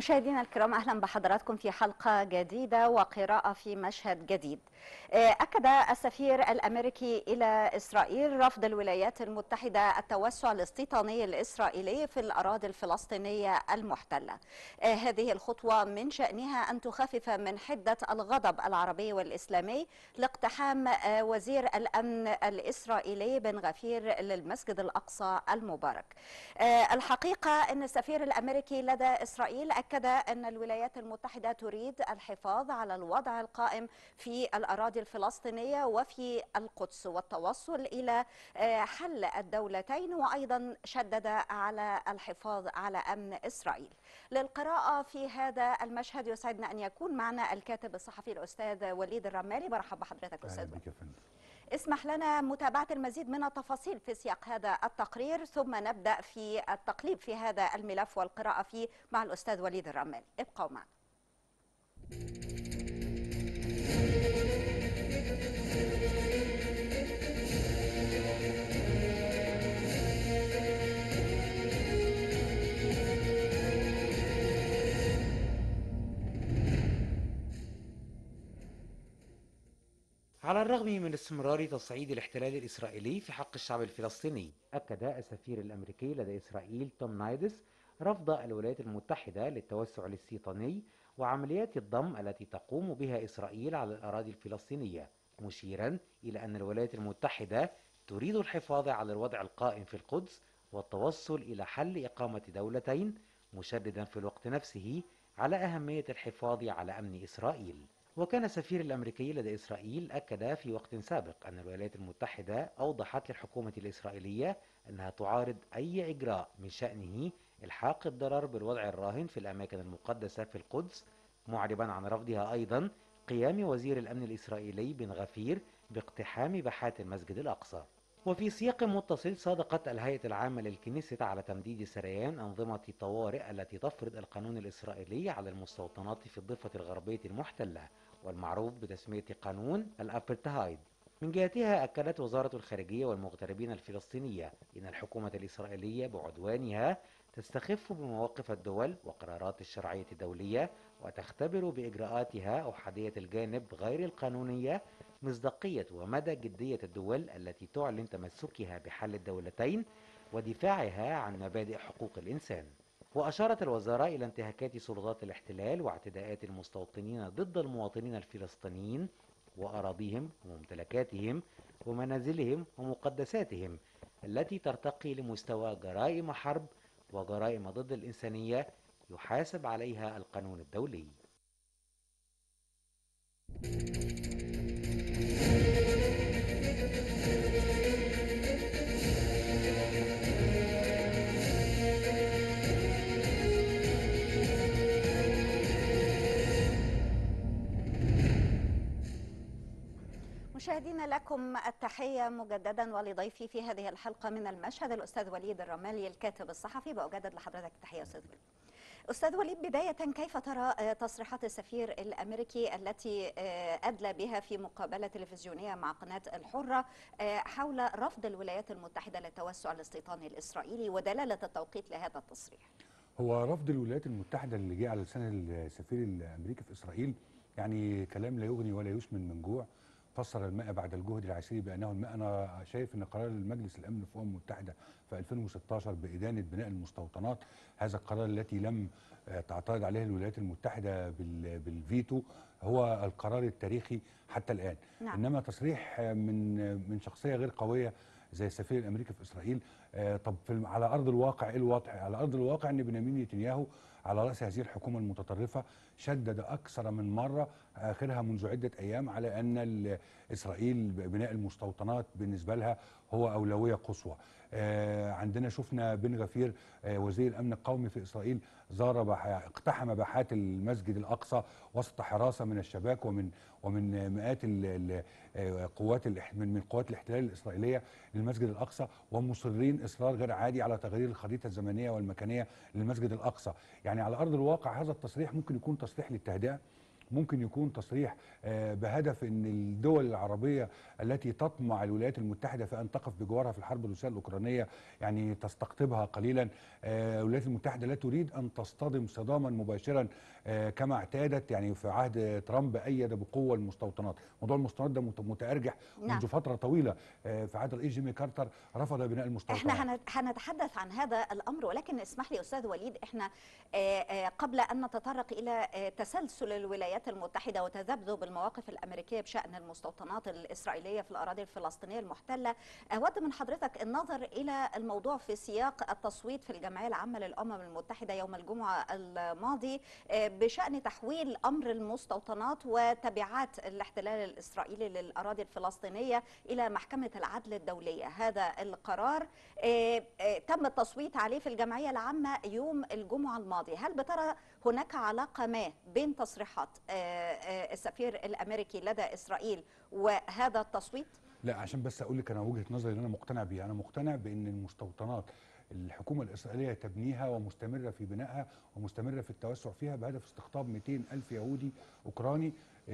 مشاهدينا الكرام اهلا بحضراتكم في حلقه جديده وقراءه في مشهد جديد. اكد السفير الامريكي الى اسرائيل رفض الولايات المتحده التوسع الاستيطاني الاسرائيلي في الاراضي الفلسطينيه المحتله. هذه الخطوه من شانها ان تخفف من حده الغضب العربي والاسلامي لاقتحام وزير الامن الاسرائيلي بن غفير للمسجد الاقصى المبارك. الحقيقه ان السفير الامريكي لدى اسرائيل أكد أن الولايات المتحدة تريد الحفاظ على الوضع القائم في الأراضي الفلسطينية وفي القدس والتوصل إلى حل الدولتين وأيضا شدد على الحفاظ على أمن إسرائيل للقراءة في هذا المشهد يسعدنا أن يكون معنا الكاتب الصحفي الأستاذ وليد الرمالي برحب بحضرتك أستاذ بك يا فندم اسمح لنا متابعة المزيد من التفاصيل في سياق هذا التقرير ثم نبدأ في التقليب في هذا الملف والقراءة فيه مع الأستاذ وليد الرمال ابقوا معنا على الرغم من استمرار تصعيد الاحتلال الإسرائيلي في حق الشعب الفلسطيني أكد السفير الأمريكي لدى إسرائيل توم نايدس رفض الولايات المتحدة للتوسع الاستيطاني وعمليات الضم التي تقوم بها إسرائيل على الأراضي الفلسطينية مشيرا إلى أن الولايات المتحدة تريد الحفاظ على الوضع القائم في القدس والتوصل إلى حل إقامة دولتين مشددا في الوقت نفسه على أهمية الحفاظ على أمن إسرائيل وكان السفير الأمريكي لدى إسرائيل أكد في وقت سابق أن الولايات المتحدة أوضحت للحكومة الإسرائيلية أنها تعارض أي إجراء من شأنه إلحاق الضرر بالوضع الراهن في الأماكن المقدسة في القدس معربا عن رفضها أيضا قيام وزير الأمن الإسرائيلي بن غفير باقتحام باحات المسجد الأقصى وفي سياق متصل صادقت الهيئة العامة للكنيسة على تمديد سريان أنظمة طوارئ التي تفرض القانون الإسرائيلي على المستوطنات في الضفة الغربية المحتلة والمعروف بتسمية قانون الأبرتهايد من جهتها أكدت وزارة الخارجية والمغتربين الفلسطينية إن الحكومة الإسرائيلية بعدوانها تستخف بمواقف الدول وقرارات الشرعية الدولية وتختبر بإجراءاتها أحادية الجانب غير القانونية مصداقية ومدى جدية الدول التي تعلن تمسكها بحل الدولتين ودفاعها عن مبادئ حقوق الإنسان وأشارت الوزارة إلى انتهاكات سلطات الاحتلال واعتداءات المستوطنين ضد المواطنين الفلسطينيين وأراضيهم وممتلكاتهم ومنازلهم ومقدساتهم التي ترتقي لمستوى جرائم حرب وجرائم ضد الإنسانية يحاسب عليها القانون الدولي مشاهدينا لكم التحية مجددا ولضيفي في هذه الحلقة من المشهد الأستاذ وليد الرمالي الكاتب الصحفي بأجدد لحضرتك التحية أستاذ وليد أستاذ وليد بداية كيف ترى تصريحات السفير الأمريكي التي أدلى بها في مقابلة تلفزيونية مع قناة الحرة حول رفض الولايات المتحدة للتوسع الاستيطاني الإسرائيلي ودلالة التوقيت لهذا التصريح هو رفض الولايات المتحدة اللي جه على لسان السفير الأمريكي في إسرائيل يعني كلام لا يغني ولا يسمن من جوع فسر الماء بعد الجهد العسيري بانه الماء انا شايف ان قرار المجلس الامن في الامم المتحده في 2016 بادانه بناء المستوطنات هذا القرار التي لم تعترض عليه الولايات المتحده بالفيتو هو القرار التاريخي حتى الان نعم. انما تصريح من من شخصيه غير قويه زي السفير الامريكي في اسرائيل آه طب في على ارض الواقع ايه الوضع؟ على ارض الواقع ان بنيامين نتنياهو على راس هذه الحكومه المتطرفه شدد اكثر من مره اخرها منذ عده ايام على ان اسرائيل بناء المستوطنات بالنسبه لها هو اولويه قصوى. آه عندنا شفنا بن غفير آه وزير الامن القومي في اسرائيل زار اقتحم باحات المسجد الاقصى وسط حراسه من الشباك ومن ومن مئات قوات من من قوات الاحتلال الاسرائيليه للمسجد الاقصى ومصرين اصرار غير عادي على تغيير الخريطه الزمنيه والمكانيه للمسجد الاقصى، يعني على ارض الواقع هذا التصريح ممكن يكون تصريح للتهدئه ممكن يكون تصريح آه، بهدف ان الدول العربيه التي تطمع الولايات المتحده في ان تقف بجوارها في الحرب الروسيه الاوكرانيه يعني تستقطبها قليلا آه، الولايات المتحده لا تريد ان تصطدم صداما مباشرا آه، كما اعتادت يعني في عهد ترامب ايد بقوه المستوطنات موضوع المستوطنات ده مت- متارجح نعم. منذ فتره طويله آه، في عهد الرئيس جيمي كارتر رفض بناء المستوطنات احنا هن- هنتحدث عن هذا الامر ولكن اسمح لي استاذ وليد احنا آه، آه، قبل ان نتطرق الى آه، تسلسل الولايات المتحده وتذبذب المواقف الامريكيه بشان المستوطنات الاسرائيليه في الاراضي الفلسطينيه المحتله اود من حضرتك النظر الى الموضوع في سياق التصويت في الجمعيه العامه للامم المتحده يوم الجمعه الماضي آه، بشان تحويل امر المستوطنات وتبعات الاحتلال الاسرائيلي للاراضي الفلسطينيه الى محكمه العدل الدوليه هذا القرار آه، آه، تم التصويت عليه في الجمعيه العامه يوم الجمعه الماضي هل بترى هناك علاقه ما بين تصريحات آه، آه، السفير الامريكي لدى اسرائيل وهذا التصويت لا عشان بس اقول لك انا وجهه نظري اللي انا مقتنع بيها انا مقتنع بان المستوطنات الحكومه الاسرائيليه تبنيها ومستمره في بنائها ومستمره في التوسع فيها بهدف استقطاب 200 الف يهودي اوكراني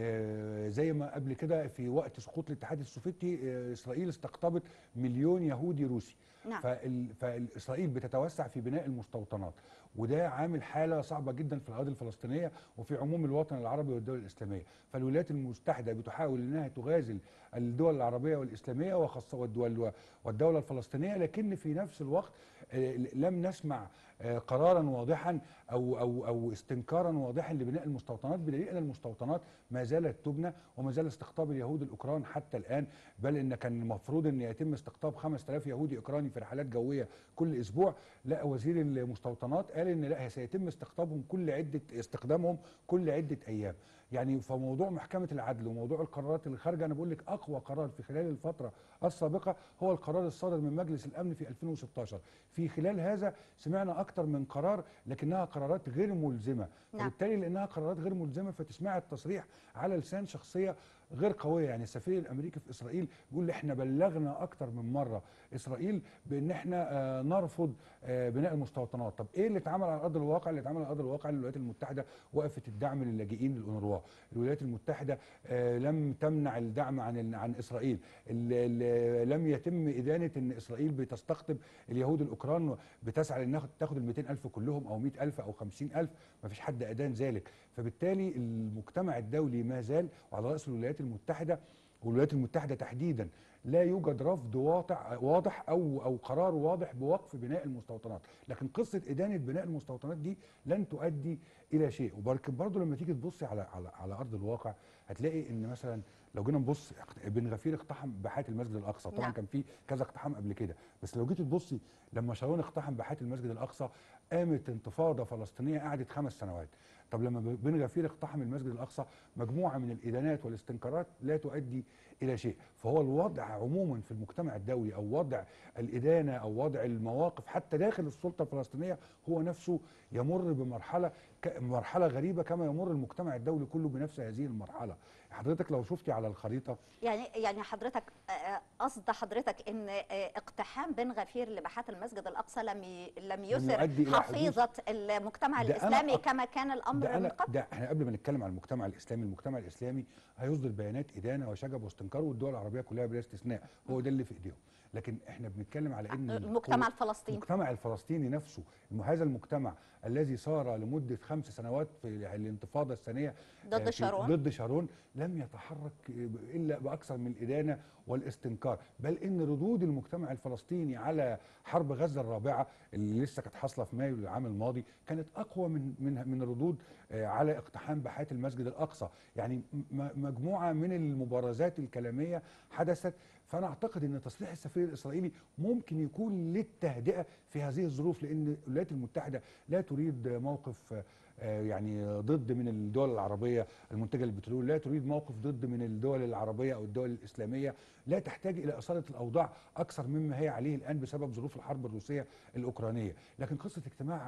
آه، زي ما قبل كده في وقت سقوط الاتحاد السوفيتي آه، اسرائيل استقطبت مليون يهودي روسي نعم. فال- فاسرائيل بتتوسع في بناء المستوطنات وده عامل حاله صعبه جدا في الاراضي الفلسطينيه وفي عموم الوطن العربي والدول الاسلاميه فالولايات المتحده بتحاول انها تغازل الدول العربيه والاسلاميه وخاصه والدول والدوله الفلسطينيه لكن في نفس الوقت آه، لم نسمع آه، قرارا واضحا او او او استنكارا واضحا لبناء المستوطنات بدليل ان المستوطنات ما زالت تبنى وما زال استقطاب اليهود الاوكران حتى الان بل ان كان المفروض ان يتم استقطاب 5000 يهودي اوكراني في رحلات جويه كل اسبوع لا وزير المستوطنات قال ان لا سيتم استقطابهم كل عده استخدامهم كل عده ايام يعني فموضوع محكمه العدل وموضوع القرارات اللي خارجه انا بقول لك اقوى قرار في خلال الفتره السابقه هو القرار الصادر من مجلس الامن في 2016 في خلال هذا سمعنا اكثر من قرار لكنها قرارات غير ملزمه نعم. وبالتالي لانها قرارات غير ملزمه فتسمع التصريح على لسان شخصيه غير قويه يعني السفير الامريكي في اسرائيل بيقول احنا بلغنا اكتر من مره اسرائيل بان احنا آه، نرفض آه، بناء المستوطنات طب ايه اللي اتعمل على ارض الواقع اللي اتعمل على ارض الواقع الولايات المتحده وقفت الدعم للاجئين للأونروا الولايات المتحده آه، لم تمنع الدعم عن ال- عن اسرائيل ال- ال- لم يتم ادانه ان اسرائيل بتستقطب اليهود الاوكران بتسعى لانها تاخد ال 200000 كلهم او 100000 او 50000 ما فيش حد ادان ذلك فبالتالي المجتمع الدولي ما زال وعلى راس الولايات المتحده والولايات المتحده تحديدا لا يوجد رفض واضح واضح او او قرار واضح بوقف بناء المستوطنات لكن قصه ادانه بناء المستوطنات دي لن تؤدي الى شيء وبركن برضه لما تيجي تبصي على على على ارض الواقع هتلاقي ان مثلا لو جينا نبص اقت- بن غفير اقتحم باحات المسجد الاقصى طبعا نعم. كان في كذا اقتحام قبل كده بس لو جيتي تبصي لما شارون اقتحم باحات المسجد الاقصى قامت انتفاضه فلسطينيه قعدت خمس سنوات طب لما بن غفير اقتحم المسجد الاقصى مجموعه من الادانات والاستنكارات لا تؤدي الى شيء فهو الوضع عموما في المجتمع الدولي او وضع الادانه او وضع المواقف حتى داخل السلطه الفلسطينيه هو نفسه يمر بمرحله ك- مرحله غريبه كما يمر المجتمع الدولي كله بنفس هذه المرحله حضرتك لو شفتي على الخريطه يعني يعني حضرتك آه، آه، قصد حضرتك ان آه، اقتحام بن غفير لباحات المسجد الاقصى لم ي- لم يثر يؤدي إلى حدوث- حفيظه المجتمع ده أنا الاسلامي أك- كما كان الامر ده من انا قبل ده احنا قبل ما نتكلم عن المجتمع الاسلامي المجتمع الاسلامي هيصدر بيانات ادانه وشجب واستنكار والدول العربيه كلها بلا استثناء هو ده اللي في ايديهم لكن احنا بنتكلم على ان المجتمع القوة- الفلسطيني المجتمع الفلسطيني نفسه الم- هذا المجتمع الذي صار لمده خمس سنوات في الانتفاضه الثانيه ضد آه، في- شارون. ضد شارون لم يتحرك الا باكثر من الادانه والاستنكار بل ان ردود المجتمع الفلسطيني على حرب غزه الرابعه اللي لسه كانت حاصله في مايو العام الماضي كانت اقوى من من من ردود آه، على اقتحام باحات المسجد الاقصى يعني م- مجموعه من المبارزات الكلاميه حدثت فانا اعتقد ان تصريح السفير الاسرائيلي ممكن يكون للتهدئه في هذه الظروف لان الولايات المتحده لا تريد موقف آه، يعني ضد من الدول العربيه المنتجه للبترول لا تريد موقف ضد من الدول العربيه او الدول الاسلاميه لا تحتاج الى اثاره الاوضاع اكثر مما هي عليه الان بسبب ظروف الحرب الروسيه الاوكرانيه لكن قصه اجتماع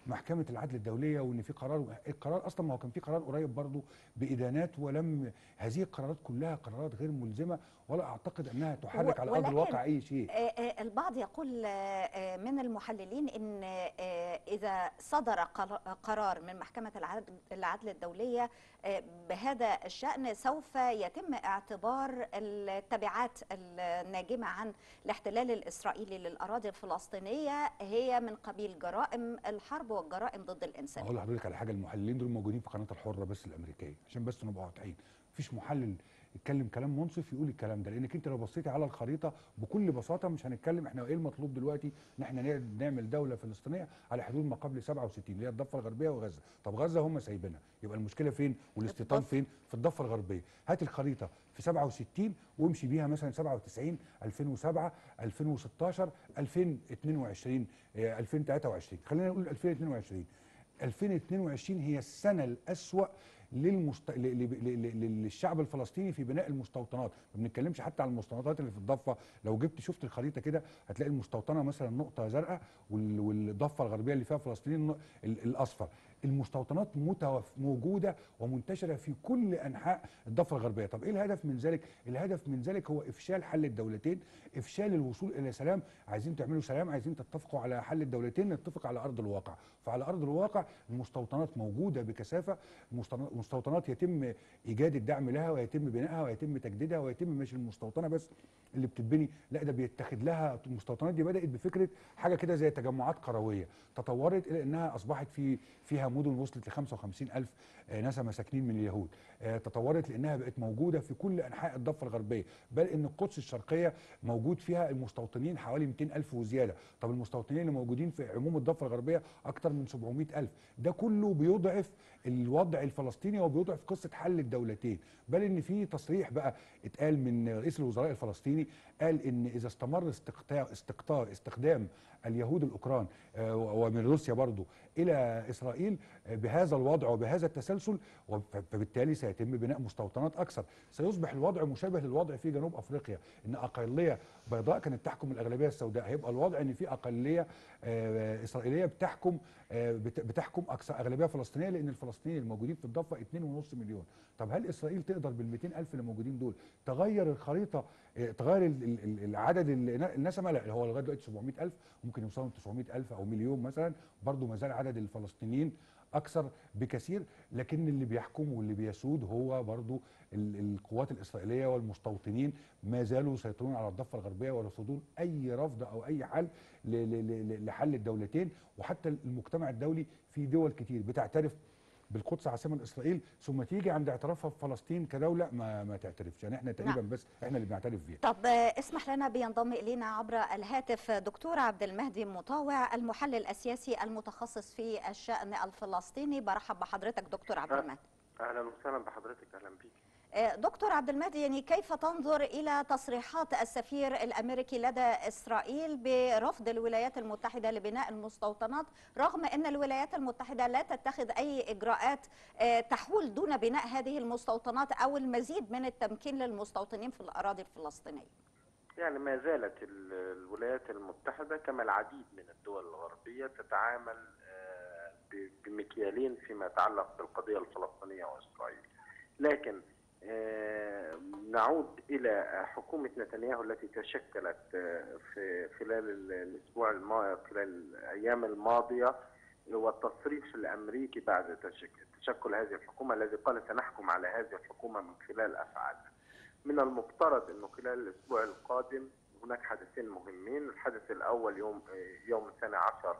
محكمه العدل الدوليه وان في قرار القرار اصلا ما هو كان في قرار قريب برضه بادانات ولم هذه القرارات كلها قرارات غير ملزمه ولا اعتقد انها تحرك و- على ارض ولكن الواقع اي شيء آه، آه، البعض يقول آه، آه، من المحللين ان آه، اذا صدر قر- قرار من محكمه العدل العدل الدوليه آه، بهذا الشان سوف يتم اعتبار التبعات الناجمه عن الاحتلال الاسرائيلي للاراضي الفلسطينيه هي من قبيل جرائم الحرب والجرائم ضد الانسان اقول لحضرتك على حاجه المحللين دول موجودين في قناه الحره بس الامريكيه عشان بس نبقى واضحين مفيش محلل يتكلم كلام منصف يقول الكلام ده لانك انت لو بصيتي على الخريطه بكل بساطه مش هنتكلم احنا ايه المطلوب دلوقتي ان احنا نع- نعمل دوله فلسطينيه على حدود ما قبل 67 اللي هي الضفه الغربيه وغزه طب غزه هم سايبينها يبقى المشكله فين والاستيطان الضفة. فين في الضفه الغربيه هات الخريطه في 67 وامشي بيها مثلا 97 2007 2016 2022 آه، 2023 خلينا نقول 2022 2022 هي السنه الأسوأ للمست... ل... ل... ل... ل... للشعب الفلسطيني في بناء المستوطنات ما بنتكلمش حتى عن المستوطنات اللي في الضفه لو جبت شفت الخريطه كده هتلاقي المستوطنه مثلا نقطه زرقاء وال... والضفه الغربيه اللي فيها فلسطين الن- ال... الاصفر المستوطنات متوف... موجوده ومنتشره في كل انحاء الضفه الغربيه طب ايه الهدف من ذلك الهدف من ذلك هو افشال حل الدولتين افشال الوصول الى سلام عايزين تعملوا سلام عايزين تتفقوا على حل الدولتين نتفق على ارض الواقع فعلى ارض الواقع المستوطنات موجوده بكثافه المستوطن- المستوطنات يتم ايجاد الدعم لها ويتم بنائها ويتم تجديدها ويتم مش المستوطنه بس اللي بتتبني لا ده بيتخذ لها المستوطنات دي بدات بفكره حاجه كده زي تجمعات قرويه تطورت الى انها اصبحت في فيها مدن وصلت ل 55000 آه، نسمه ساكنين من اليهود آه، تطورت لانها بقت موجوده في كل انحاء الضفه الغربيه بل ان القدس الشرقيه موجود فيها المستوطنين حوالي 200000 وزياده طب المستوطنين اللي موجودين في عموم الضفه الغربيه اكثر من 700000 ده كله بيضعف الوضع الفلسطيني وبيضعف قصه حل الدولتين بل ان في تصريح بقى اتقال من رئيس الوزراء الفلسطيني قال ان اذا استمر استقطاع استقطاع استخدام اليهود الاوكران آه، ومن روسيا برضو الى اسرائيل آه، بهذا الوضع وبهذا التسلسل وب- فبالتالي سيتم بناء مستوطنات اكثر سيصبح الوضع مشابه للوضع في جنوب افريقيا ان اقليه بيضاء كانت تحكم الاغلبيه السوداء هيبقى الوضع ان في اقليه آه، اسرائيليه بتحكم آه، بت- بتحكم اكثر اغلبيه فلسطينيه لان الفلسطينيين الموجودين في الضفه 2.5 مليون طب هل اسرائيل تقدر بال 200 الف اللي موجودين دول تغير الخريطه آه، تغير ال- ال- ال- العدد ال- النسمه لا هو لغايه دلوقتي 700 الف ممكن يوصلوا ل 900 الف او مليون مثلا برضو ما زال عدد الفلسطينيين اكثر بكثير لكن اللي بيحكم واللي بيسود هو برضو ال- القوات الاسرائيليه والمستوطنين ما زالوا يسيطرون على الضفه الغربيه ويرفضون اي رفض او اي حل ل- ل- ل- لحل الدولتين وحتى المجتمع الدولي في دول كتير بتعترف بالقدس عاصمه لاسرائيل ثم تيجي عند اعترافها بفلسطين كدوله ما ما تعترفش يعني احنا تقريبا بس احنا اللي بنعترف بيها طب آه، اسمح لنا بينضم الينا عبر الهاتف دكتور عبد المهدي مطاوع المحلل السياسي المتخصص في الشان الفلسطيني برحب بحضرتك دكتور عبد المهدي اهلا وسهلا بحضرتك اهلا بيك آه، دكتور عبد المهدي يعني كيف تنظر الى تصريحات السفير الامريكي لدى اسرائيل برفض الولايات المتحده لبناء المستوطنات رغم ان الولايات المتحده لا تتخذ اي اجراءات آه، تحول دون بناء هذه المستوطنات او المزيد من التمكين للمستوطنين في الاراضي الفلسطينيه يعني ما زالت ال- الولايات المتحده كما العديد من الدول الغربيه تتعامل آه، ب- بمكيالين فيما يتعلق بالقضيه الفلسطينيه واسرائيل لكن آه، نعود الى حكومه نتنياهو التي تشكلت آه، في خلال ال- الاسبوع الماضي خلال الايام الماضيه والتصريح الامريكي بعد تشك- تشكل هذه الحكومه الذي قال سنحكم على هذه الحكومه من خلال افعالها. من المفترض انه خلال الاسبوع القادم هناك حدثين مهمين، الحدث الاول يوم يوم الثاني عشر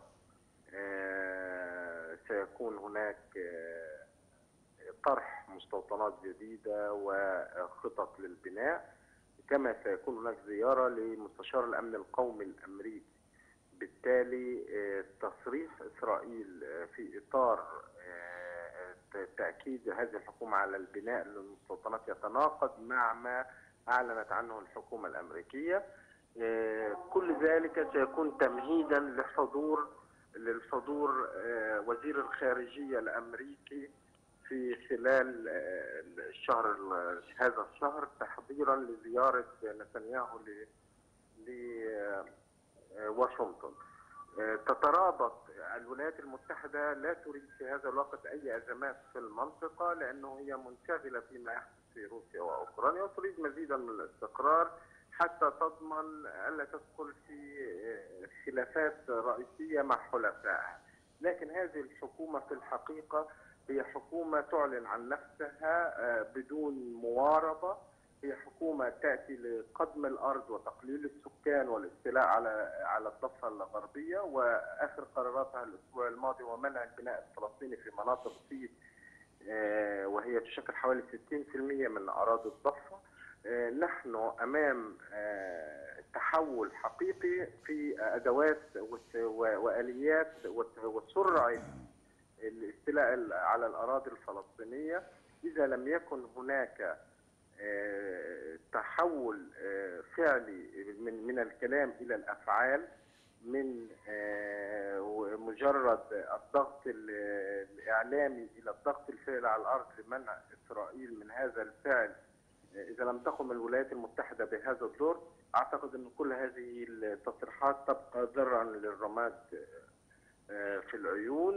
آه، سيكون هناك آه، طرح مستوطنات جديده وخطط للبناء كما سيكون هناك زياره لمستشار الامن القومي الامريكي بالتالي آه، تصريح اسرائيل آه، في اطار آه، ت- تاكيد هذه الحكومه على البناء للمستوطنات يتناقض مع ما اعلنت عنه الحكومه الامريكيه آه، كل ذلك سيكون تمهيدا لحضور للحضور آه، وزير الخارجيه الامريكي في خلال آه، الشهر ال- هذا الشهر تحضيرا لزياره نتنياهو ل- ل- آه، واشنطن آه، تترابط الولايات المتحدة لا تريد في هذا الوقت أي أزمات في المنطقة لأنه هي منشغلة فيما يحدث في روسيا وأوكرانيا وتريد مزيدا من الاستقرار حتى تضمن ألا تدخل في آه، خلافات رئيسية مع حلفائها لكن هذه الحكومة في الحقيقة هي حكومة تعلن عن نفسها آه، بدون مواربة هي حكومة تأتي لقدم الأرض وتقليل السكان والاستيلاء على على الضفة الغربية وآخر قراراتها الأسبوع الماضي ومنع البناء الفلسطيني في مناطق سيد آه، وهي تشكل حوالي 60% من أراضي الضفة آه، نحن أمام آه، تحول حقيقي في أدوات وس- و- وآليات وس- وسرعة الاستيلاء على الأراضي الفلسطينية إذا لم يكن هناك آه، تحول آه، فعلي من من الكلام الى الافعال من آه، مجرد الضغط ال- الاعلامي الى الضغط الفعلي على الارض لمنع اسرائيل من هذا الفعل آه، اذا لم تقم الولايات المتحده بهذا الدور اعتقد ان كل هذه التصريحات تبقى ذرا للرماد آه، في العيون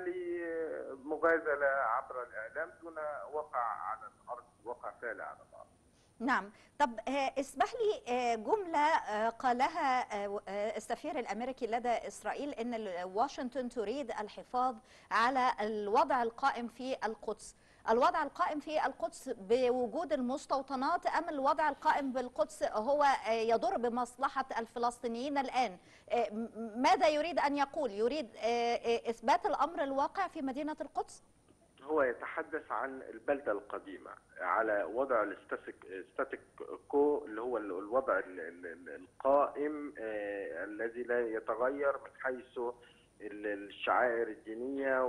ولمغازله عبر الاعلام دون وقع على الارض وقع فعلي على الارض نعم طب آه، اسمح لي آه، جملة آه، قالها آه، آه، السفير الأمريكي لدى إسرائيل أن ال- واشنطن تريد الحفاظ على الوضع القائم في القدس الوضع القائم في القدس بوجود المستوطنات أم الوضع القائم بالقدس هو آه، يضر بمصلحة الفلسطينيين الآن آه، م- ماذا يريد أن يقول يريد آه، آه، إثبات الأمر الواقع في مدينة القدس هو يتحدث عن البلدة القديمة على وضع الستاتيك كو اللي هو ال- الوضع ال- ال- ال- القائم آه، الذي لا يتغير من حيث ال- الشعائر الدينية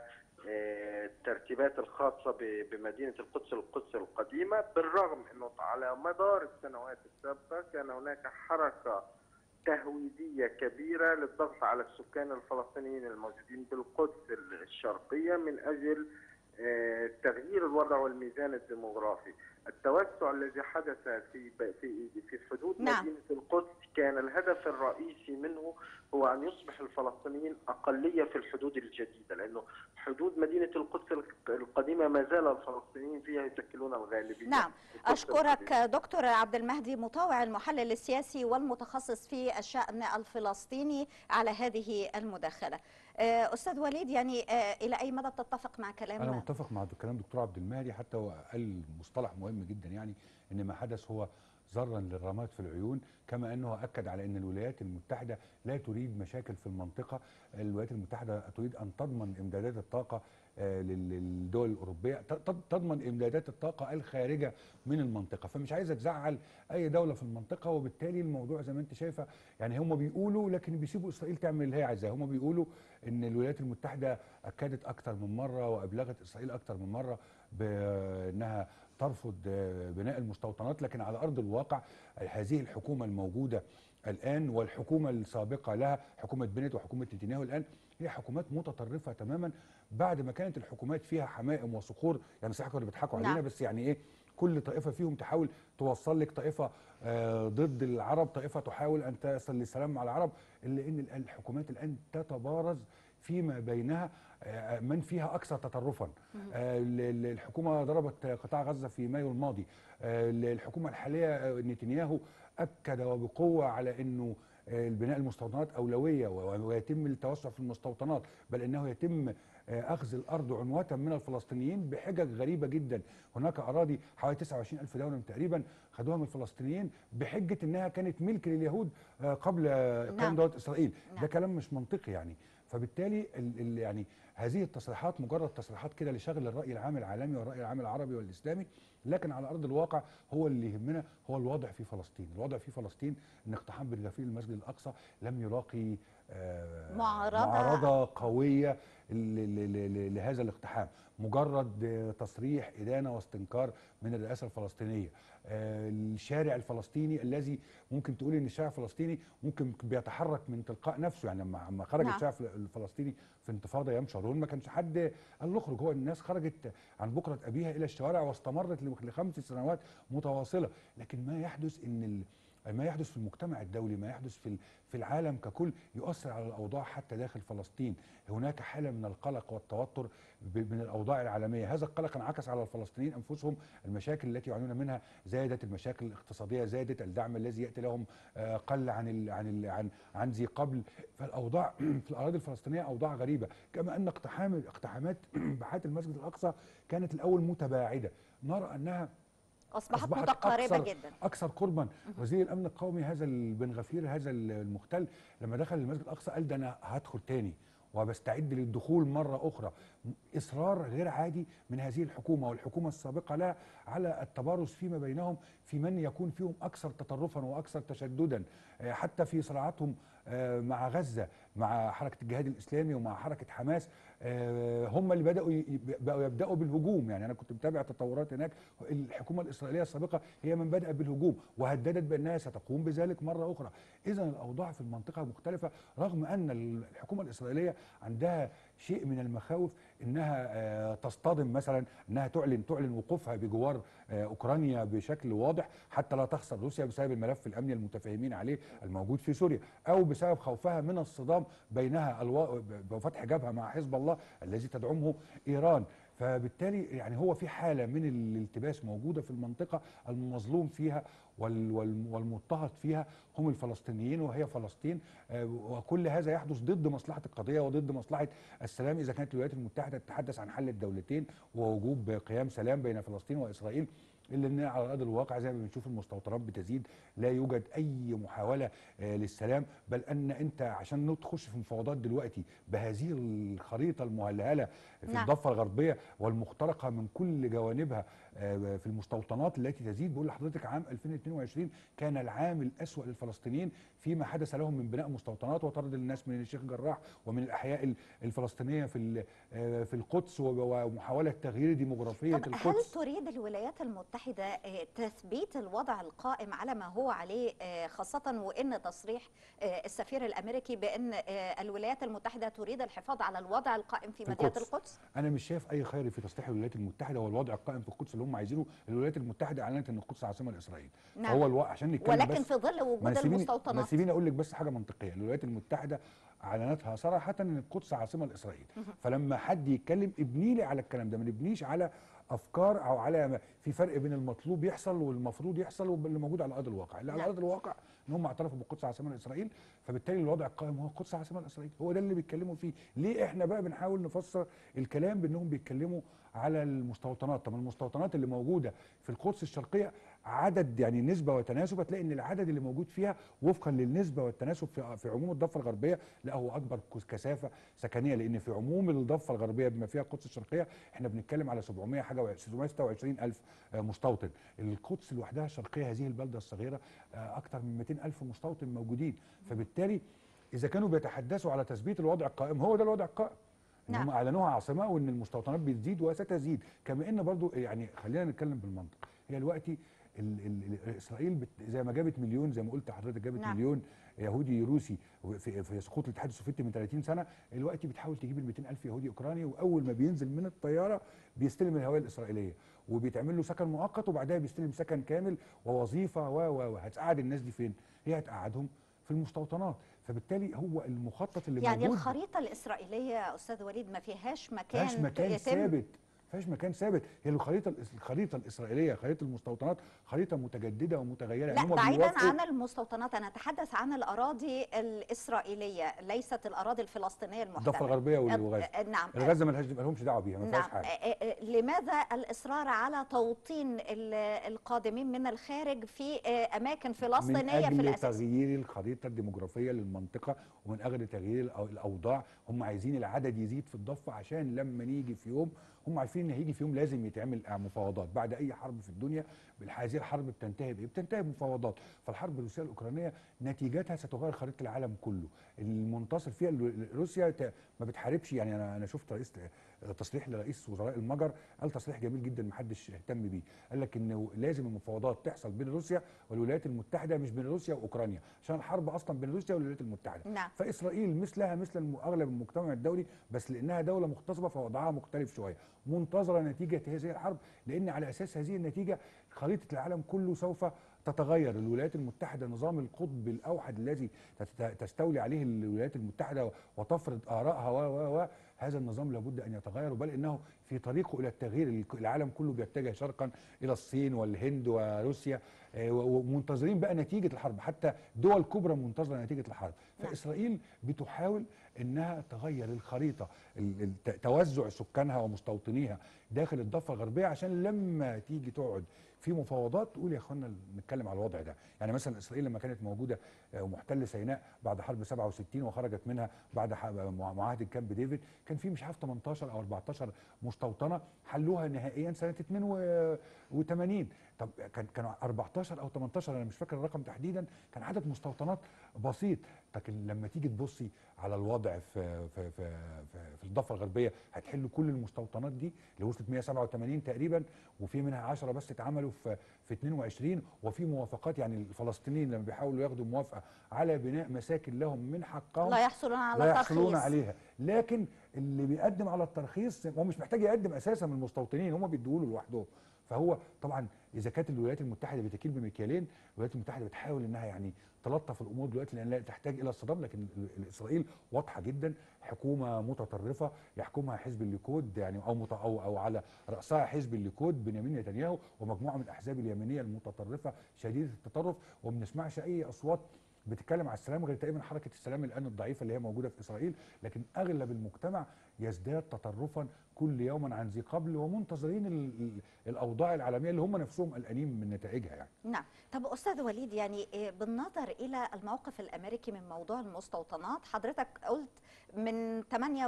والترتيبات الخاصة ب- بمدينة القدس القدس القديمة بالرغم أنه على مدار السنوات السابقة كان هناك حركة تهويدية كبيرة للضغط على السكان الفلسطينيين الموجودين بالقدس الشرقية من أجل آه، تغيير الوضع والميزان الديموغرافي التوسع الذي حدث في في في حدود نعم. مدينة القدس كان الهدف الرئيسي منه هو أن يصبح الفلسطينيين أقلية في الحدود الجديدة لأنه حدود مدينة القدس القديمة ما زال الفلسطينيين فيها يشكلون الغالبية نعم القدس أشكرك القديمة. دكتور عبد المهدي مطاوع المحلل السياسي والمتخصص في الشأن الفلسطيني على هذه المداخلة آه، أستاذ وليد يعني آه، إلى أي مدى تتفق مع كلام انا متفق مع كلام دكتور عبد المهدي حتى هو قال مصطلح مهم جدا يعني ان ما حدث هو ذرا للرماد في العيون كما انه اكد على ان الولايات المتحده لا تريد مشاكل في المنطقه الولايات المتحده تريد ان تضمن امدادات الطاقه آه، لل- للدول الاوروبيه ت- ت- تضمن امدادات الطاقه الخارجه من المنطقه فمش عايزه تزعل اي دوله في المنطقه وبالتالي الموضوع زي ما انت شايفه يعني هم بيقولوا لكن بيسيبوا اسرائيل تعمل اللي هي عايزاه هم بيقولوا ان الولايات المتحده اكدت اكثر من مره وابلغت اسرائيل اكثر من مره بانها ترفض آه، بناء المستوطنات لكن على ارض الواقع هذه الحكومه الموجوده الان والحكومه السابقه لها حكومه بنت وحكومه نتنياهو الان هي حكومات متطرفه تماما بعد ما كانت الحكومات فيها حمائم وصخور يعني صحيح كانوا بيضحكوا نعم. علينا بس يعني ايه كل طائفه فيهم تحاول توصل لك طائفه آه، ضد العرب طائفه تحاول ان تصل للسلام مع العرب الا ان الآن الحكومات الان تتبارز فيما بينها آه، من فيها اكثر تطرفا آه، ال- ال- الحكومه ضربت قطاع غزه في مايو الماضي آه، ال- الحكومه الحاليه آه، نتنياهو اكد وبقوه على انه آه، البناء المستوطنات اولويه و- ويتم التوسع في المستوطنات بل انه يتم آه، اخذ الارض عنوه من الفلسطينيين بحجج غريبه جدا هناك اراضي حوالي 29 الف دولار تقريبا خدوها من الفلسطينيين بحجه انها كانت ملك لليهود آه، قبل آه، نعم. قيام دوله اسرائيل نعم. ده كلام مش منطقي يعني فبالتالي ال ال يعني هذه التصريحات مجرد تصريحات كده لشغل الراي العام العالمي والراي العام العربي والاسلامي لكن على ارض الواقع هو اللي يهمنا هو الوضع في فلسطين الوضع في فلسطين ان اقتحام بن غفير المسجد الاقصى لم يلاقي آه، معارضة. معارضه قويه ل- ل- ل- لهذا الاقتحام مجرد آه، تصريح ادانه واستنكار من الرئاسه الفلسطينيه آه، الشارع الفلسطيني الذي ممكن تقول ان الشارع الفلسطيني ممكن بيتحرك من تلقاء نفسه يعني لما لما خرج نعم. الشارع الفلسطيني في انتفاضه ايام شارون ما كانش حد قال له اخرج هو الناس خرجت عن بكره ابيها الى الشوارع واستمرت لخمس سنوات متواصله لكن ما يحدث ان ال- ما يحدث في المجتمع الدولي ما يحدث في ال- في العالم ككل يؤثر على الاوضاع حتى داخل فلسطين هناك حاله من القلق والتوتر ب- من الاوضاع العالميه هذا القلق انعكس على الفلسطينيين انفسهم المشاكل التي يعانون منها زادت المشاكل الاقتصاديه زادت الدعم الذي ياتي لهم آه، قل عن ال عن ال عن عن ذي قبل فالاوضاع في الاراضي الفلسطينيه اوضاع غريبه كما ان اقتحام اقتحامات باحات المسجد الاقصى كانت الاول متباعده نرى انها اصبحت, أصبحت متقاربه أكثر جدا اكثر قربا وزير الامن القومي هذا بن غفير هذا المختل لما دخل المسجد الاقصى قال ده انا هدخل تاني وبستعد للدخول مره اخرى اصرار غير عادي من هذه الحكومه والحكومه السابقه لها على التبارز فيما بينهم في من يكون فيهم اكثر تطرفا واكثر تشددا آه، حتى في صراعاتهم آه، مع غزه مع حركه الجهاد الاسلامي ومع حركه حماس آه، هم اللي بداوا ي- بقوا يبداوا بالهجوم يعني انا كنت متابع تطورات هناك الحكومه الاسرائيليه السابقه هي من بدا بالهجوم وهددت بانها ستقوم بذلك مره اخرى اذا الاوضاع في المنطقه مختلفه رغم ان الحكومه الاسرائيليه عندها شيء من المخاوف انها آه، تصطدم مثلا انها تعلن تعلن وقوفها بجوار آه، اوكرانيا بشكل واضح حتى لا تخسر روسيا بسبب الملف الامني المتفاهمين عليه الموجود في سوريا او بسبب خوفها من الصدام بينها الوا... وفتح جبهه مع حزب الله الذي تدعمه ايران فبالتالي يعني هو في حاله من الالتباس موجوده في المنطقه المظلوم فيها وال- وال- والمضطهد فيها هم الفلسطينيين وهي فلسطين آه، وكل هذا يحدث ضد مصلحه القضيه وضد مصلحه السلام اذا كانت الولايات المتحده تتحدث عن حل الدولتين ووجوب قيام سلام بين فلسطين واسرائيل الا ان على ارض الواقع زي ما بنشوف المستوطنات بتزيد لا يوجد اي محاوله آه، للسلام بل ان انت عشان تخش في مفاوضات دلوقتي بهذه الخريطه المهلهله في نعم. الضفه الغربيه والمخترقه من كل جوانبها آه، في المستوطنات التي تزيد بقول لحضرتك عام 2022 كان العام الاسوا للفلسطينيين فيما حدث لهم من بناء مستوطنات وطرد الناس من الشيخ جراح ومن الاحياء ال- الفلسطينيه في ال- آه، في القدس و- ومحاوله تغيير ديموغرافيه طب هل القدس تريد الولايات المتحدة آه، تثبيت الوضع القائم على ما هو عليه آه، خاصة وإن تصريح آه، السفير الأمريكي بأن آه، الولايات المتحدة تريد الحفاظ على الوضع القائم في في مدينة القدس. القدس انا مش شايف اي خير في تصريح الولايات المتحده والوضع القائم في القدس اللي هم عايزينه الولايات المتحده اعلنت ان القدس عاصمه لاسرائيل نعم. فهو الو... عشان نتكلم ولكن بس في ظل ما وجود أنا سيبيني- ما المستوطنات سيبيني اقول لك بس حاجه منطقيه الولايات المتحده اعلنتها صراحه ان القدس عاصمه لاسرائيل فلما حد يتكلم ابني لي على الكلام ده ما نبنيش على افكار او على ما- في فرق بين المطلوب يحصل والمفروض يحصل واللي موجود على ارض الواقع اللي على نعم. ارض الواقع ان هم اعترفوا بالقدس عاصمه لاسرائيل فبالتالي الوضع القائم هو القدس عاصمه لاسرائيل هو ده اللي بيتكلموا فيه ليه احنا بقى بنحاول نفسر الكلام بانهم بيتكلموا على المستوطنات طب المستوطنات اللي موجوده في القدس الشرقيه عدد يعني نسبه وتناسب هتلاقي ان العدد اللي موجود فيها وفقا للنسبه والتناسب في في عموم الضفه الغربيه لا هو اكبر كس- كثافه سكنيه لان في عموم الضفه الغربيه بما فيها القدس الشرقيه احنا بنتكلم على 700 حاجه و 626 الف آه، مستوطن القدس لوحدها الشرقيه هذه البلده الصغيره آه، اكثر من 200 الف مستوطن موجودين فبالتالي اذا كانوا بيتحدثوا على تثبيت الوضع القائم هو ده الوضع القائم ان نعم. هم اعلنوها عاصمه وان المستوطنات بتزيد وستزيد كما ان برضو يعني خلينا نتكلم بالمنطق هي دلوقتي ال ال ال اسرائيل بت زي ما جابت مليون زي ما قلت حضرتك جابت نعم. نعم. مليون يهودي روسي في, في سقوط الاتحاد السوفيتي من 30 سنه دلوقتي بتحاول تجيب ال 200 الف يهودي اوكراني واول ما بينزل من الطياره بيستلم الهويه الاسرائيليه وبيتعمل له سكن مؤقت وبعدها بيستلم سكن كامل ووظيفه و و و هتقعد الناس دي فين؟ هي هتقعدهم في المستوطنات فبالتالي هو المخطط اللي يعني موجود الخريطة الإسرائيلية يا أستاذ وليد ما فيهاش مكان فيهاش مكان يتم ثابت فيهاش مكان ثابت هي الخريطه الإس- الخريطه الاسرائيليه خريطه المستوطنات خريطه متجدده ومتغيره لا هم بعيدا بيوافقوا- عن المستوطنات أنا أتحدث عن الأراضي الإسرائيلية ليست الأراضي الفلسطينية المحتلة الضفه الغربيه أه، وغزه أه، نعم الغزه مالهاش مالهمش دعوه بيها ما فيهاش نعم حاجه أه، أه، لماذا الإصرار على توطين ال- القادمين من الخارج في أه، أماكن من فلسطينية في اجل الأساس تغيير الخريطه الديموغرافيه للمنطقه ومن اجل تغيير الأو- الاوضاع هم عايزين العدد يزيد في الضفه عشان لما نيجي في يوم هم عارفين ان هيجي في يوم لازم يتعمل مفاوضات بعد اي حرب في الدنيا هذه الحرب بتنتهي بايه؟ بتنتهي بمفاوضات فالحرب الروسيه الاوكرانيه نتيجتها ستغير خريطه العالم كله المنتصر فيها ال- روسيا ت- ما بتحاربش يعني انا انا شفت رئيس تصريح لرئيس وزراء المجر قال تصريح جميل جدا ما حدش اهتم بيه قال لك انه لازم المفاوضات تحصل بين روسيا والولايات المتحده مش بين روسيا واوكرانيا عشان الحرب اصلا بين روسيا والولايات المتحده نعم. فاسرائيل مثلها مثل الم- اغلب المجتمع الدولي بس لانها دوله مغتصبه فوضعها مختلف شويه منتظره نتيجه هذه الحرب لان على اساس هذه النتيجه خريطه العالم كله سوف تتغير الولايات المتحده نظام القطب الاوحد الذي تت- تستولي عليه الولايات المتحده وتفرض ارائها و و و هذا النظام لابد ان يتغير بل انه في طريقه الى التغيير الك- العالم كله بيتجه شرقا الى الصين والهند وروسيا آه، و- ومنتظرين بقى نتيجه الحرب حتى دول كبرى منتظره نتيجه الحرب نعم. فاسرائيل بتحاول انها تغير الخريطه ال- الت- توزع سكانها ومستوطنيها داخل الضفه الغربيه عشان لما تيجي تقعد في مفاوضات تقول يا اخوانا نتكلم على الوضع ده يعني مثلا اسرائيل لما كانت موجوده آه، ومحتله سيناء بعد حرب 67 وخرجت منها بعد ح- مع- معاهده كامب ديفيد كان في مش عارف 18 او 14 مستوطنه حلوها نهائيا سنه 82 طب كان كانوا 14 او 18 انا مش فاكر الرقم تحديدا كان عدد مستوطنات بسيط لكن لما تيجي تبصي على الوضع في في في في, في الضفه الغربيه هتحل كل المستوطنات دي اللي وصلت 187 تقريبا وفي منها 10 بس اتعملوا في في 22 وفي موافقات يعني الفلسطينيين لما بيحاولوا ياخدوا موافقه على بناء مساكن لهم من حقهم لا يحصلون على لا يحصلون ترخيص عليها لكن اللي بيقدم على الترخيص هو مش محتاج يقدم اساسا من المستوطنين هم بيدوا له لوحدهم فهو طبعا اذا كانت الولايات المتحده بتكيل بمكيالين الولايات المتحده بتحاول انها يعني تلطف الامور دلوقتي لان لا تحتاج الى الصدام لكن ال- ال- اسرائيل واضحه جدا حكومه متطرفه يحكمها حزب الليكود يعني او مت او او على راسها حزب الليكود بنيامين نتنياهو ومجموعه من الاحزاب اليمينيه المتطرفه شديده التطرف وما بنسمعش اي اصوات بتتكلم على السلام غير تقريبا حركه السلام الان الضعيفه اللي هي موجوده في اسرائيل لكن اغلب المجتمع يزداد تطرفا كل يوم عن ذي قبل ومنتظرين ال- ال- الاوضاع العالميه اللي هم نفسهم قلقانين من نتائجها يعني نعم طب أستاذ وليد يعني إيه، بالنظر إلى الموقف الأمريكي من موضوع المستوطنات حضرتك قلت من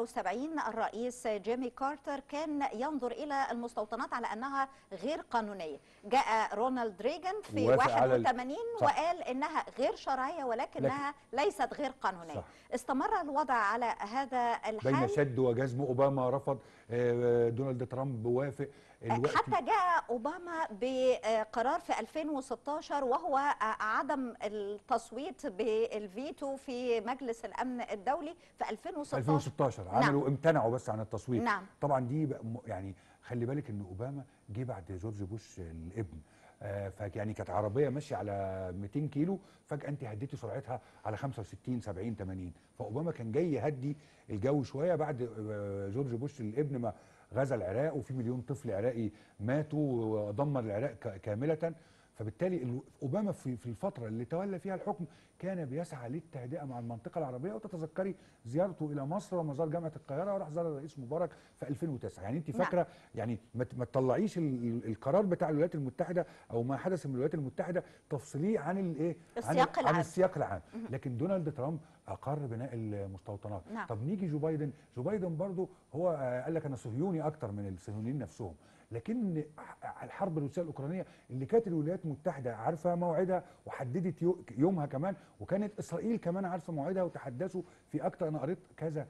78 الرئيس جيمي كارتر كان ينظر إلى المستوطنات على أنها غير قانونية جاء رونالد ريغان في ووافق على ال- 81 صح. وقال إنها غير شرعية ولكنها ليست غير قانونية صح. استمر الوضع على هذا بين الحال شد وجزم اوباما رفض آه، دونالد ترامب وافق الوقت حتى جاء اوباما بقرار في 2016 وهو عدم التصويت بالفيتو في مجلس الامن الدولي في 2016 2016 عملوا امتنعوا بس عن التصويت نعم. طبعا دي بقى م- يعني خلي بالك ان اوباما جه بعد جورج بوش الابن آه، فيعني كانت عربيه ماشيه على 200 كيلو فجاه انت هديتي سرعتها على 65 70 80 فاوباما كان جاي يهدي الجو شويه بعد آه، جورج بوش الابن ما غزا العراق وفي مليون طفل عراقي ماتوا ودمر العراق ك- كامله فبالتالي ال- اوباما في في الفتره اللي تولى فيها الحكم كان بيسعى للتهدئه مع المنطقه العربيه وتتذكري زيارته الى مصر ومزار جامعه القاهره وراح زار الرئيس مبارك في 2009 يعني انت نعم. فاكره يعني ما ت- ما تطلعيش ال- ال- القرار بتاع الولايات المتحده او ما حدث من الولايات المتحده تفصليه عن الايه عن, السياق عن العام. السياق العام لكن دونالد ترامب اقر بناء المستوطنات نعم. طب نيجي جو بايدن جو بايدن برضو هو آه، قال لك انا صهيوني اكتر من الصهيونيين نفسهم لكن ح- الحرب الروسيه الاوكرانيه اللي كانت الولايات المتحده عارفه موعدها وحددت يو- يومها كمان وكانت اسرائيل كمان عارفه موعدها وتحدثوا في اكتر انا قريت كذا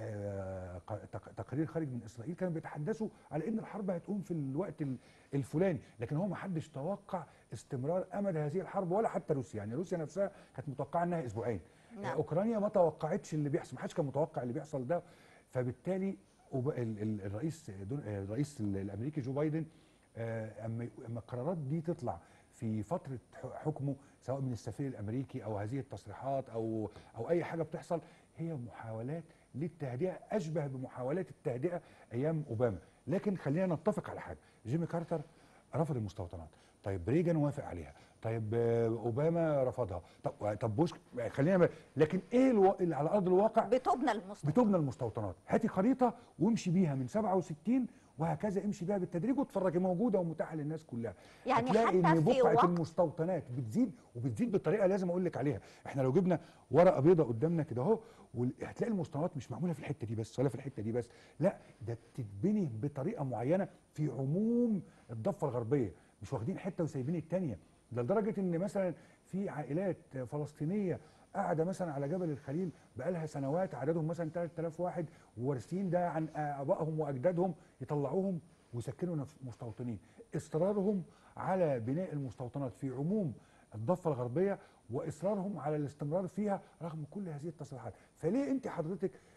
آه، ق- تق- تقارير خارج من اسرائيل كانوا بيتحدثوا على ان الحرب هتقوم في الوقت ال- الفلاني لكن هو ما حدش توقع استمرار امد هذه الحرب ولا حتى روسيا يعني روسيا نفسها كانت متوقعه انها اسبوعين نعم. آه، اوكرانيا ما توقعتش اللي بيحصل ما حدش كان متوقع اللي بيحصل ده فبالتالي وب- ال- ال- الرئيس دون- آه، الرئيس ال- الامريكي جو بايدن آه، اما اما القرارات دي تطلع في فتره ح- حكمه سواء من السفير الامريكي او هذه التصريحات او او اي حاجه بتحصل هي محاولات للتهدئه اشبه بمحاولات التهدئه ايام اوباما لكن خلينا نتفق على حاجه جيمي كارتر رفض المستوطنات طيب ريجان وافق عليها طيب آه، اوباما رفضها طب طب بوش خلينا لكن ايه الو... اللي على ارض الواقع بتبنى المستوطنات بتبنى المستوطنات هاتي خريطه وامشي بيها من 67 وهكذا امشي بيها بالتدريج واتفرجي موجوده ومتاحه للناس كلها يعني هتلاقي حتى ان في بقعه وقت- المستوطنات بتزيد وبتزيد بطريقه لازم اقول لك عليها احنا لو جبنا ورقه بيضاء قدامنا كده اهو وال- هتلاقي المستوطنات مش معموله في الحته دي بس ولا في الحته دي بس لا ده بتتبني بطريقه معينه في عموم الضفه الغربيه مش واخدين حته وسايبين التانيه ده لدرجه ان مثلا في عائلات فلسطينيه قاعده مثلا على جبل الخليل بقالها سنوات عددهم مثلا 3000 واحد ووارثين ده عن ابائهم واجدادهم يطلعوهم ويسكنوا نفس مستوطنين اصرارهم على بناء المستوطنات في عموم الضفه الغربيه واصرارهم على الاستمرار فيها رغم كل هذه التصريحات فليه انت حضرتك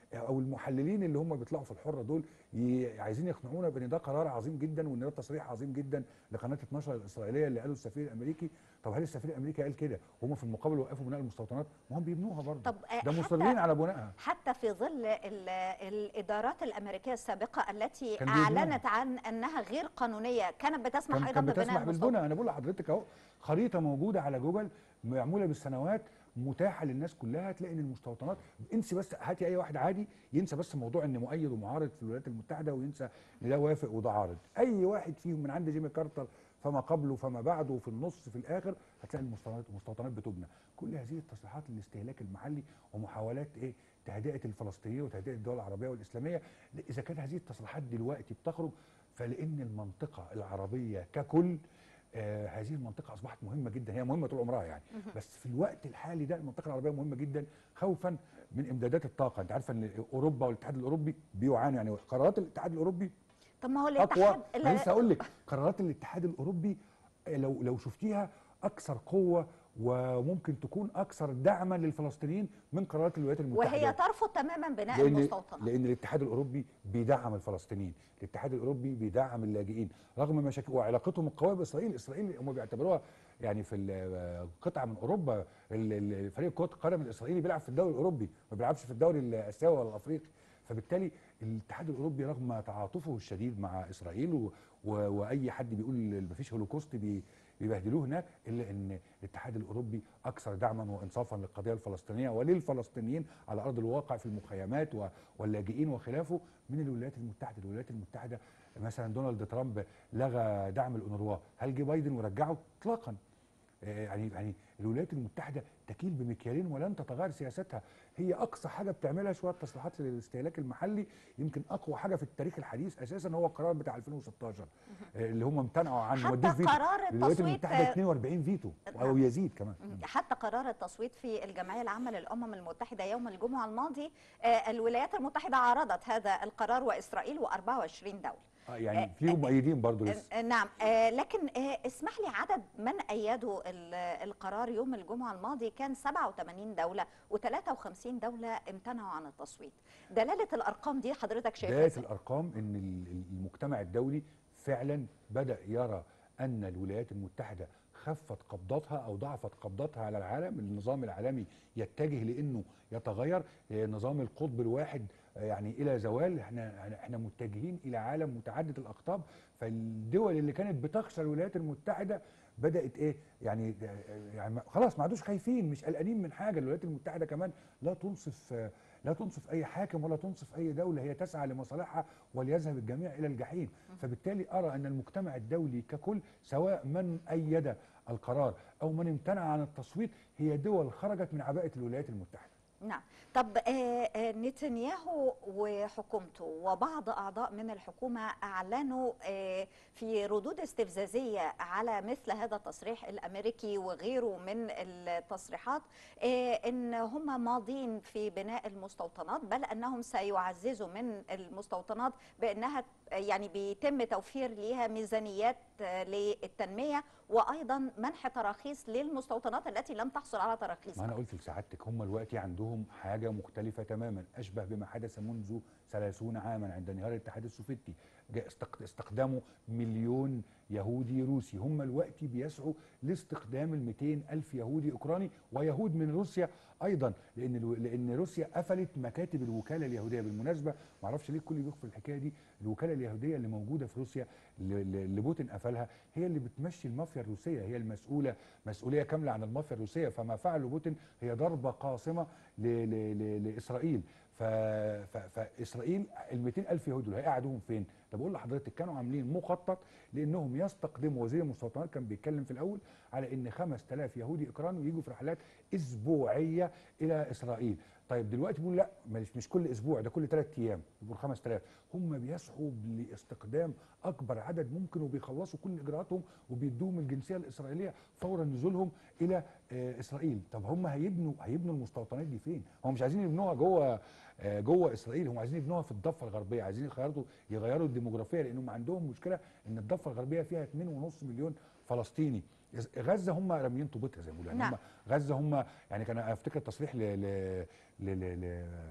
او المحللين اللي هم بيطلعوا في الحره دول ي- عايزين يقنعونا بان ده قرار عظيم جدا وان ده تصريح عظيم جدا لقناه 12 الاسرائيليه اللي قاله السفير الامريكي طب هل السفير الامريكي قال كده وهم في المقابل وقفوا بناء المستوطنات ما هم بيبنوها برضه طب آه، ده حتى- مصرين على بنائها حتى في ظل ال- الادارات الامريكيه السابقه التي كان بيبنوها. اعلنت عن انها غير قانونيه كانت بتسمح كان ايضا كان ببناء بتسمح المستوطنات بالبناء انا بقول لحضرتك اهو خريطه موجوده على جوجل معموله بالسنوات متاحه للناس كلها تلاقي ان المستوطنات انسي بس هاتي اي واحد عادي ينسى بس موضوع ان مؤيد ومعارض في الولايات المتحده وينسى ان ده وافق وده عارض اي واحد فيهم من عند جيمي كارتر فما قبله فما بعده وفي النص في الاخر هتلاقي المستوطنات المستوطنات بتبنى كل هذه التصريحات للاستهلاك المحلي ومحاولات ايه تهدئه الفلسطينيين وتهدئه الدول العربيه والاسلاميه اذا كانت هذه التصريحات دلوقتي بتخرج فلان المنطقه العربيه ككل آه هذه المنطقه اصبحت مهمه جدا هي مهمه طول عمرها يعني بس في الوقت الحالي ده المنطقه العربيه مهمه جدا خوفا من امدادات الطاقه انت عارفه ان اوروبا والاتحاد الاوروبي بيعانوا يعني قرارات الاتحاد الاوروبي طب ما هو اقوى الاتحاد ما لسه اقول لك قرارات الاتحاد الاوروبي آه، لو لو شفتيها اكثر قوه وممكن تكون اكثر دعما للفلسطينيين من قرارات الولايات المتحده وهي ترفض تماما بناء لان المستوطنات لان الاتحاد الاوروبي بيدعم الفلسطينيين الاتحاد الاوروبي بيدعم اللاجئين رغم مشاكل وعلاقتهم القويه باسرائيل اسرائيل هم بيعتبروها يعني في ال- قطعه من اوروبا ال- ال- فريق كره القدم الاسرائيلي بيلعب في الدوري الاوروبي ما بيلعبش في الدوري الاسيوي ولا الافريقي فبالتالي الاتحاد الاوروبي رغم تعاطفه الشديد مع اسرائيل و و واي حد بيقول ما فيش هولوكوست بي بيبهدلوه هناك الا ان الاتحاد الاوروبي اكثر دعما وانصافا للقضيه الفلسطينيه وللفلسطينيين على ارض الواقع في المخيمات و- واللاجئين وخلافه من الولايات المتحده، الولايات المتحده مثلا دونالد ترامب لغى دعم الأونروا، هل جه بايدن ورجعه؟ اطلاقا. آه، يعني يعني الولايات المتحده تكيل بمكيالين ولن تتغير سياستها هي اقصى حاجه بتعملها شويه تصريحات للاستهلاك المحلي يمكن اقوى حاجه في التاريخ الحديث اساسا هو القرار بتاع 2016 آه، اللي هم امتنعوا عنه حتى ودوه فيتو. قرار الولايات التصويت، المتحده آه، 42 فيتو او نعم. يزيد كمان حتى قرار التصويت في الجمعية العامة للأمم المتحدة يوم الجمعة الماضي آه، الولايات المتحدة عارضت هذا القرار وإسرائيل و24 دولة آه، يعني آه، فيهم مؤيدين برضه لسه آه، نعم آه، لكن آه، اسمح لي عدد من أيدوا ال- القرار يوم الجمعة الماضي كان 87 دولة و53 دولة امتنعوا عن التصويت دلالة الأرقام دي حضرتك شايفها بدايه إزاي؟ الارقام ان ال- ال- المجتمع الدولي فعلا بدا يرى ان الولايات المتحده خفت قبضتها او ضعفت قبضتها على العالم النظام العالمي يتجه لانه يتغير آه، نظام القطب الواحد آه، يعني الى زوال احنا احنا متجهين الى عالم متعدد الاقطاب فالدول اللي كانت بتخشى الولايات المتحده بدات ايه يعني آه، يعني ما- خلاص ما عادوش خايفين مش قلقانين من حاجه الولايات المتحده كمان لا تنصف آه، لا تنصف اي حاكم ولا تنصف اي دوله هي تسعى لمصالحها وليذهب الجميع الى الجحيم فبالتالي ارى ان المجتمع الدولي ككل سواء من ايد القرار او من امتنع عن التصويت هي دول خرجت من عباءه الولايات المتحده نعم طب آه، آه، نتنياهو وحكومته وبعض أعضاء من الحكومة أعلنوا آه، في ردود استفزازية على مثل هذا التصريح الأمريكي وغيره من التصريحات آه، إن هم ماضين في بناء المستوطنات بل أنهم سيعززوا من المستوطنات بأنها يعني بيتم توفير ليها ميزانيات آه، للتنمية وأيضا منح تراخيص للمستوطنات التي لم تحصل على تراخيص ما انا قلت لسعادتك هم دلوقتي عندهم حاجه مختلفه تماما اشبه بما حدث منذ 30 عاما عند انهيار الاتحاد السوفيتي جاء استق- استخداموا مليون يهودي روسي هم دلوقتي بيسعوا لاستخدام ال 200 الف يهودي اوكراني ويهود من روسيا ايضا لان الو- لان روسيا قفلت مكاتب الوكاله اليهوديه بالمناسبه ما اعرفش ليه الكل بيخفي الحكايه دي الوكاله اليهوديه اللي موجوده في روسيا اللي- اللي بوتين قفلها هي اللي بتمشي المافيا الروسيه هي المسؤوله مسؤوليه كامله عن المافيا الروسيه فما فعله بوتين هي ضربه قاصمه ل ل ل لاسرائيل ف ف فاسرائيل ال 200 الف يهودي دول هيقعدوهم فين؟ ده بقول لحضرتك كانوا عاملين مخطط لانهم يستقدموا وزير المستوطنات كان بيتكلم في الاول على ان 5000 يهودي اوكراني يجوا في رحلات اسبوعيه الى اسرائيل طيب دلوقتي بيقول لا مش مش كل اسبوع ده كل ثلاث ايام يبقوا 5000 هم بيسعوا لاستقدام اكبر عدد ممكن وبيخلصوا كل اجراءاتهم وبيدوهم الجنسيه الاسرائيليه فورا نزولهم الى آه، اسرائيل طب هم هيبنوا هيبنوا المستوطنات دي فين هم مش عايزين يبنوها جوه آه، جوه اسرائيل هم عايزين يبنوها في الضفه الغربيه عايزين يغيروا يغيروا الديموغرافيه لانهم عندهم مشكله ان الضفه الغربيه فيها 2.5 مليون فلسطيني غزه هم راميين طوبتها زي ما بيقولوا يعني نعم. هم غزه هم يعني كان افتكر تصريح ل ل ل ل ل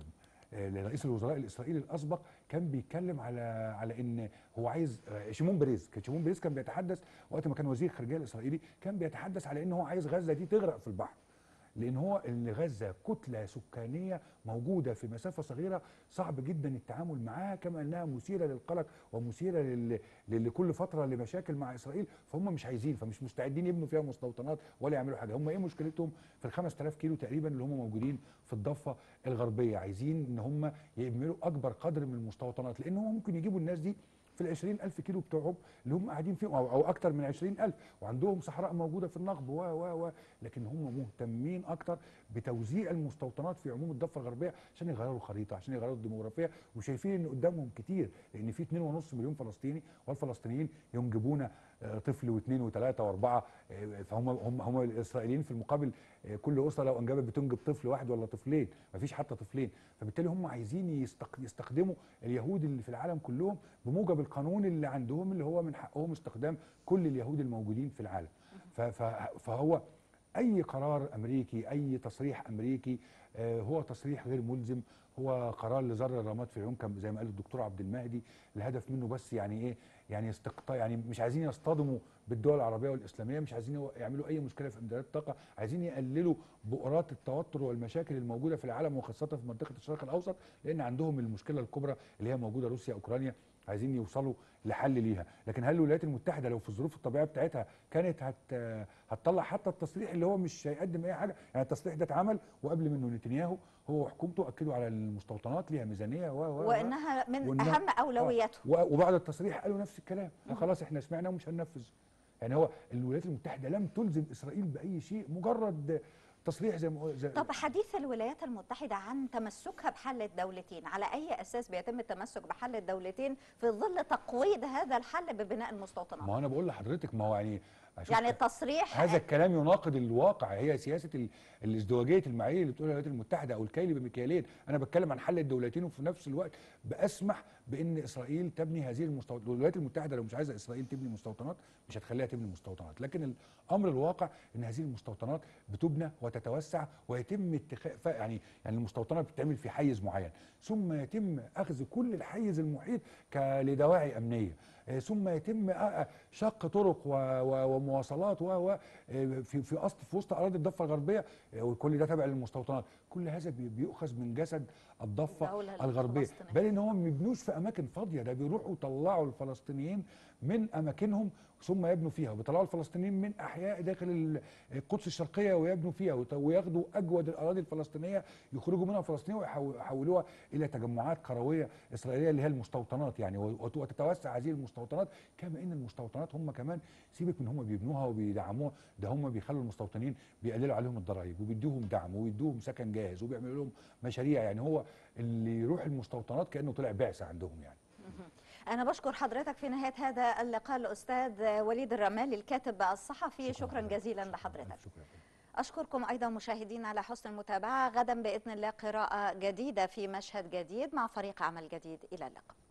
آه، لرئيس الوزراء الاسرائيلي الاسبق كان بيتكلم على على ان هو عايز آه، شيمون بريز كان شيمون بريز كان بيتحدث وقت ما كان وزير الخارجيه الاسرائيلي كان بيتحدث على ان هو عايز غزه دي تغرق في البحر لان هو ان غزه كتله سكانيه موجوده في مسافه صغيره صعب جدا التعامل معاها كما انها مثيره للقلق ومثيره لل... ل- لكل فتره لمشاكل مع اسرائيل فهم مش عايزين فمش مستعدين يبنوا فيها مستوطنات ولا يعملوا حاجه هم ايه مشكلتهم في ال 5000 كيلو تقريبا اللي هم موجودين في الضفه الغربيه عايزين ان هم يعملوا اكبر قدر من المستوطنات لان هم ممكن يجيبوا الناس دي في ال 20000 كيلو بتوعهم اللي هم قاعدين فيهم او, أو اكتر من 20000 وعندهم صحراء موجوده في النقب و و و لكن هم مهتمين اكتر بتوزيع المستوطنات في عموم الضفه الغربيه عشان يغيروا الخريطه عشان يغيروا الديموغرافيه وشايفين ان قدامهم كتير لان في 2.5 مليون فلسطيني والفلسطينيين ينجبون آه، طفل واثنين وثلاثه واربعه آه، فهم هم هم الاسرائيليين في المقابل آه، كل اسره لو انجبت بتنجب طفل واحد ولا طفلين مفيش حتى طفلين فبالتالي هم عايزين يستق- يستخدموا اليهود اللي في العالم كلهم بموجب القانون اللي عندهم اللي هو من حقهم استخدام كل اليهود الموجودين في العالم ف- ف- فهو اي قرار امريكي اي تصريح امريكي آه، هو تصريح غير ملزم هو قرار لزر الرماد في العيون كان زي ما قال الدكتور عبد المهدي الهدف منه بس يعني ايه يعني استقطاع يعني مش عايزين يصطدموا بالدول العربيه والاسلاميه مش عايزين يو- يعملوا اي مشكله في امدادات الطاقه عايزين يقللوا بؤرات التوتر والمشاكل الموجوده في العالم وخاصه في منطقه الشرق الاوسط لان عندهم المشكله الكبرى اللي هي موجوده روسيا اوكرانيا عايزين يوصلوا لحل ليها لكن هل الولايات المتحده لو في الظروف الطبيعيه بتاعتها كانت هت هتطلع حتى التصريح اللي هو مش هيقدم اي حاجه يعني التصريح ده اتعمل وقبل منه نتنياهو هو وحكومته اكدوا على المستوطنات ليها ميزانيه و و و. وانها من وإنها- اهم اولوياتهم و- وبعد التصريح قالوا نفس الكلام آه خلاص احنا سمعنا ومش هننفذ يعني هو الولايات المتحده لم تلزم اسرائيل باي شيء مجرد تصريح زي ما زي طب حديث الولايات المتحدة عن تمسكها بحل الدولتين على أي أساس بيتم التمسك بحل الدولتين في ظل تقويض هذا الحل ببناء المستوطنات ما انا بقول لحضرتك ما هو يعني أشوف يعني ك- التصريح هذا الكلام يناقض الواقع هي سياسه ال- الازدواجيه المعايير اللي بتقولها الولايات المتحده او الكيل بمكيالين انا بتكلم عن حل الدولتين وفي نفس الوقت باسمح بان اسرائيل تبني هذه المستوطنات الولايات المتحده لو مش عايزه اسرائيل تبني مستوطنات مش هتخليها تبني مستوطنات لكن الامر الواقع ان هذه المستوطنات بتبنى وتتوسع ويتم اتخاذ ف- يعني يعني المستوطنات بتتعمل في حيز معين ثم يتم اخذ كل الحيز المحيط ك- لدواعي امنيه آه، ثم يتم آه، آه، شق طرق و- و- ومواصلات و و آه، في في اصل في وسط اراضي الضفه الغربيه آه، وكل ده تابع للمستوطنات كل هذا بي- بيؤخذ من جسد الضفه الدولة الغربيه الفلسطينية. بل ان هم ما بيبنوش في اماكن فاضيه ده بيروحوا يطلعوا الفلسطينيين من اماكنهم ثم يبنوا فيها وبيطلعوا الفلسطينيين من احياء داخل ال- القدس الشرقيه ويبنوا فيها وت- وياخدوا اجود الاراضي الفلسطينيه يخرجوا منها الفلسطينيين ويحولوها الى تجمعات كرويه اسرائيليه اللي هي المستوطنات يعني وت- وتتوسع هذه المستوطنات كما ان المستوطنات هم كمان سيبك من هم بيبنوها وبيدعموها ده هم بيخلوا المستوطنين بيقللوا عليهم الضرائب وبيدوهم دعم ويدوهم سكن جاهز وبيعملوا لهم مشاريع يعني هو اللي يروح المستوطنات كانه طلع بعثه عندهم يعني أنا بشكر حضرتك في نهاية هذا اللقاء الأستاذ وليد الرمالي الكاتب الصحفي شكرا جزيلا لحضرتك شكرا أشكركم أيضا مشاهدينا على حسن المتابعة غدا بإذن الله قراءة جديدة في مشهد جديد مع فريق عمل جديد إلى اللقاء